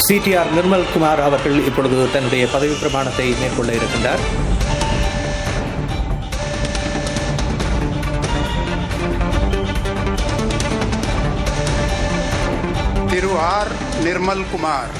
CTR Nirmalkumar அவர்கள் இப்பொழுது தன்னுடைய பதவி பிரமாணத்தை மேற்கொள்ள இருக்கின்றார் திரு ஆர் நிர்மல்குமார்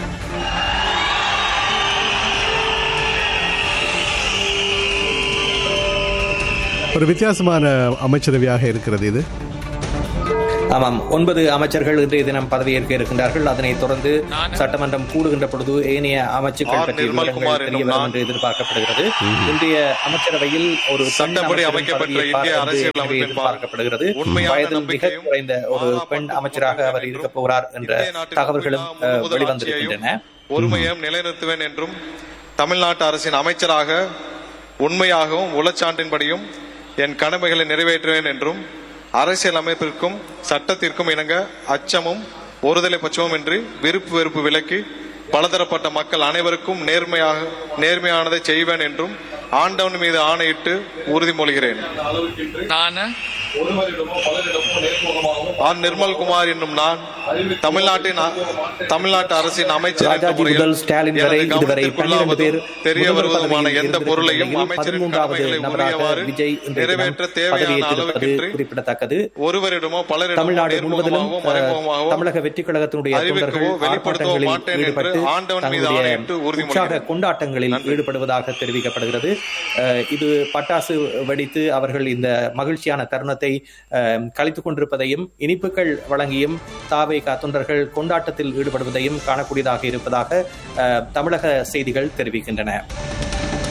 ஒரு வித்தியாசமான அமைச்சரவையாக இருக்கிறது இது ஆமாம் ஒன்பது அமைச்சர்கள் இன்றைய தினம் பதவியேற்க இருக்கின்றார்கள் அதனைத் தொடர்ந்து சட்டமன்றம் கூடுகின்ற பொழுது ஏனைய அமைச்சுக்கள் ஆர் பற்றிய நிர்மல்குமார் விவரங்கள் தெரிய என்னும் வரும் நான் என்று எதிர்பார்க்கப்படுகிறது இன்றைய அமைச்சரவையில் ஒரு பெண் சட்டப்படி அமைச்சரும் அமைக்கப்பட்ட பதவியேற்பார் இந்திய என்று அரசியல் இன்றைய அமைப்பின் எதிர்பார்க்கப்படுகிறது உண்மையான வயதில் மிக நம்பிக்கையும் குறைந்த ஒரு மாறாப்பட்டு பெண் அமைச்சராக அவர் கொண்டிருக்கும் இருக்கப் போகிறார் என்ற இந்திய நாட்டின் தகவல்களும் உண்மையான அஹ், முதல் வெளிவந்திருக்கின்றன ஆட்சியையும் ஒருமையும் நிலைநிறுத்துவேன் என்றும் தமிழ்நாட்டு அரசின் அமைச்சராக உண்மையாகவும் உளச்சான்றின்படியும் என் கடமைகளை நிறைவேற்றுவேன் என்றும் அரசியல் அமைப்பிற்கும் சட்டத்திற்கும் இணங்க அச்சமும் ஒருதலை பட்சமும் இன்றி விருப்பு வெறுப்பு விலக்கி பலதரப்பட்ட மக்கள் அனைவருக்கும் நேர்மையாக நேர்மையானதை செய்வேன் என்றும் ஆண்டவன் மீது ஆணையிட்டு உறுதிமொழிகிறேன் நான் ஆர் நிர்மல்குமார் என்னும் நான் தமிழ்நாட்டின் அ- தமிழ்நாட்டு அரசின் அமைச்சர் என்ற ராஜாஜி முறையில் முதல் ஸ்டாலின் வரை எனது இதுவரை பன்னிரண்டு பேர் கவனத்திற்குள்ளாவதும் தெரிய முதல்வர் வருவதுமான பதவியில் எந்த இருந்திருக்கும் பொருளையும் நிலையில் அமைச்சரின் பதிமூன்றாவது கடமைகளை நபராக உரியவாறு விஜய் இன்றைய தினம் நிறைவேற்ற தேவையான பதவியேற்றிருப்பது அளவுக்கின்றி குறிப்பிடத்தக்கது ஒருவரிடமோ பலரிடமோ தமிழ்நாடு முழுவதிலும் நேர்முகமாகவோ அஹ், மறைமுகமாகவோ தமிழக வெற்றி கழகத்தினுடைய அறிவிக்கவோ தொண்டர்கள் வெளிப்படுத்தவோ ஆர்ப்பாட்டங்களில் மாட்டேன் என்று ஈடுபட்டு ஆண்டவன் மீது தங்களுடைய ஆணையிட்டு உறுதிமொழிகிறேன். உற்சாக கொண்டாட்டங்களில் ஈடுபடுவதாக தெரிவிக்கப்படுகிறது அஹ், இது பட்டாசு வெடித்து அவர்கள் இந்த மகிழ்ச்சியான தருணத்தை அஹ், கழித்துக் கொண்டிருப்பதையும் இனிப்புகள் வழங்கியும் தாவை தொண்டர்கள் கொண்டாட்டத்தில் ஈடுபடுவதையும் காணக்கூடியதாக இருப்பதாக அஹ், தமிழக செய்திகள் தெரிவிக்கின்றன